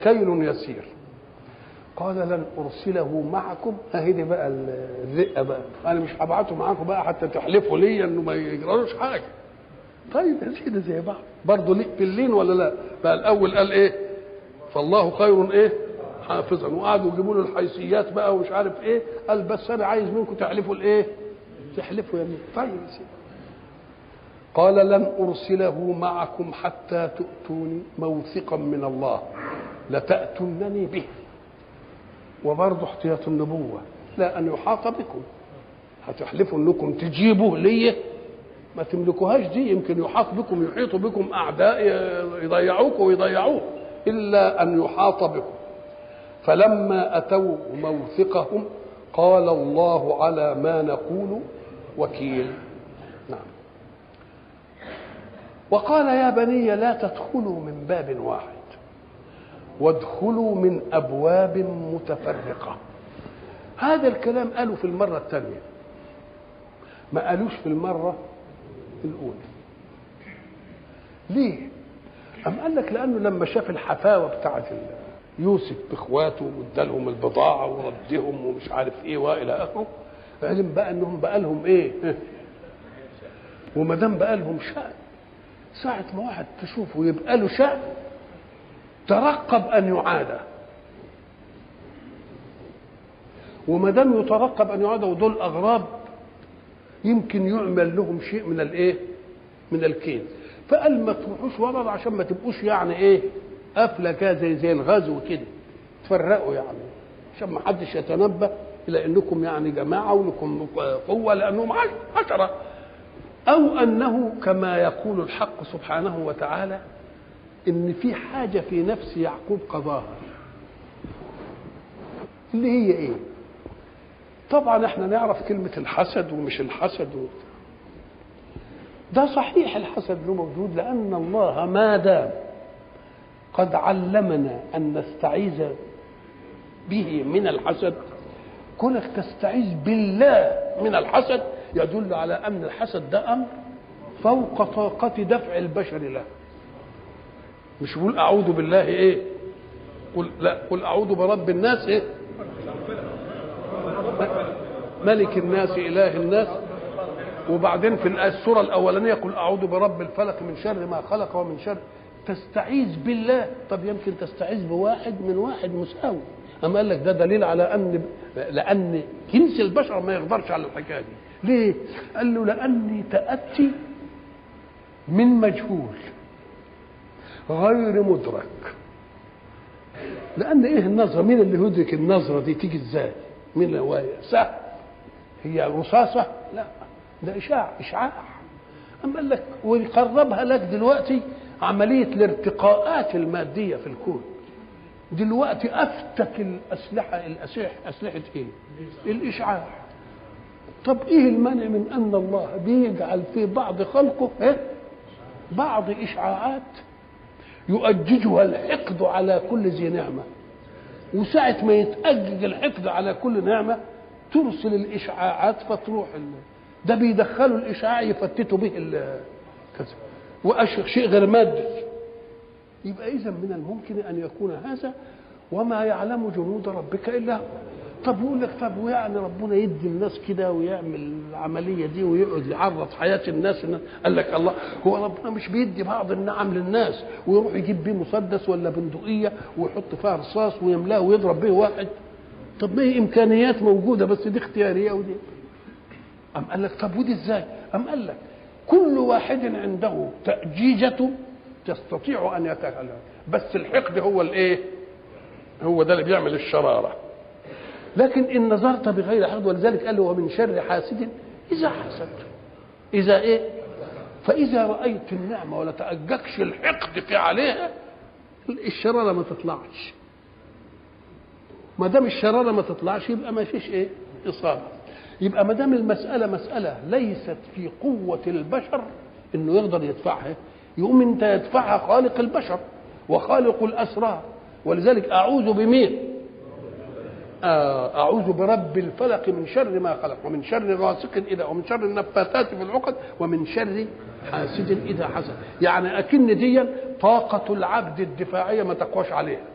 كيل يسير قال لن ارسله معكم اهي دي بقى الرقه بقى انا مش هبعته معاكم بقى حتى تحلفوا لي انه ما يجرالوش حاجه طيب يا سيدي زي بعض برضه ليه في اللين ولا لا بقى الاول قال ايه فالله خير ايه حافظا وقعدوا يجيبوا له الحيثيات بقى ومش عارف ايه قال بس انا عايز منكم تحلفوا الايه تحلفوا يمين طيب يا سيدي قال لن ارسله معكم حتى تؤتوني موثقا من الله لتاتونني به وبرضه احتياط النبوه لا ان يحاط بكم هتحلفوا انكم تجيبوا لي ما تملكوهاش دي يمكن يحاط بكم يحيط بكم اعداء يضيعوك ويضيعوه الا ان يحاط بكم فلما اتوا موثقهم قال الله على ما نقول وكيل نعم وقال يا بني لا تدخلوا من باب واحد وادخلوا من ابواب متفرقه هذا الكلام قالوا في المره الثانيه ما قالوش في المره الاولى ليه أم قال لك لأنه لما شاف الحفاوة بتاعت يوسف بإخواته وادالهم البضاعة وردهم ومش عارف إيه وإلى آخره علم بقى إنهم بقى لهم إيه وما دام بقى لهم شأن ساعة ما واحد تشوفه يبقى له شأن ترقب أن يعاد وما دام يترقب أن يعاد ودول أغراب يمكن يعمل لهم شيء من الإيه؟ من الكيد فقال ما تروحوش ورا عشان ما تبقوش يعني ايه قافله كده زي زي الغزو كده تفرقوا يعني عشان ما حدش يتنبه الى انكم يعني جماعه ولكم قوه لانهم عشره او انه كما يقول الحق سبحانه وتعالى ان في حاجه في نفس يعقوب قضاها اللي هي ايه طبعا احنا نعرف كلمه الحسد ومش الحسد و... ده صحيح الحسد له موجود لأن الله ما دام قد علمنا أن نستعيذ به من الحسد كونك تستعيذ بالله من الحسد يدل على أن الحسد ده أمر فوق طاقة دفع البشر له مش بقول أعوذ بالله إيه قل لا قل أعوذ برب الناس إيه ملك الناس إله الناس وبعدين في السورة الأولانية قل أعوذ برب الفلق من شر ما خلق ومن شر تستعيذ بالله طب يمكن تستعيذ بواحد من واحد مساوي أما قال لك ده دليل على أن لأن جنس البشر ما يقدرش على الحكاية دي ليه؟ قال له لأني تأتي من مجهول غير مدرك لأن إيه النظرة؟ مين اللي يدرك النظرة دي تيجي إزاي؟ مين اللي سهل هي رصاصة؟ لا ده إشاع إشعاع أما قال لك ويقربها لك دلوقتي عملية الارتقاءات المادية في الكون دلوقتي أفتك الأسلحة الأسلحة أسلحة إيه؟ الإشعاع طب إيه المانع من أن الله بيجعل في بعض خلقه إيه؟ بعض إشعاعات يؤججها الحقد على كل ذي نعمة وساعة ما يتأجج الحقد على كل نعمة ترسل الإشعاعات فتروح الله ده بيدخلوا الاشعاع يفتتوا به كذا واشياء شيء غير مادي يبقى اذا من الممكن ان يكون هذا وما يعلم جنود ربك الا هو طب يقول لك طب ويعني ربنا يدي الناس كده ويعمل العمليه دي ويقعد يعرض حياه الناس قال لك الله هو ربنا مش بيدي بعض النعم للناس ويروح يجيب بيه مسدس ولا بندقيه ويحط فيها رصاص ويملاه ويضرب به واحد طب ما هي امكانيات موجوده بس دي اختياريه ودي أم قال لك طب ودي ازاي؟ أم قال لك كل واحد عنده تأجيجة تستطيع أن يتكلم بس الحقد هو الإيه؟ هو ده اللي بيعمل الشرارة لكن إن نظرت بغير حقد ولذلك قال ومن شر حاسد إذا حسد إذا إيه؟ فإذا رأيت النعمة ولا تأججش الحقد في عليها الشرارة ما تطلعش ما دام الشرارة ما تطلعش يبقى ما فيش إيه؟ إصابة يبقى ما دام المسألة مسألة ليست في قوة البشر إنه يقدر يدفعها يقوم أنت يدفعها خالق البشر وخالق الأسرار ولذلك أعوذ بمين؟ أعوذ برب الفلق من شر ما خلق ومن شر غاسق إذا ومن شر النفاثات في العقد ومن شر حاسد إذا حسد يعني أكن دي طاقة العبد الدفاعية ما تقواش عليها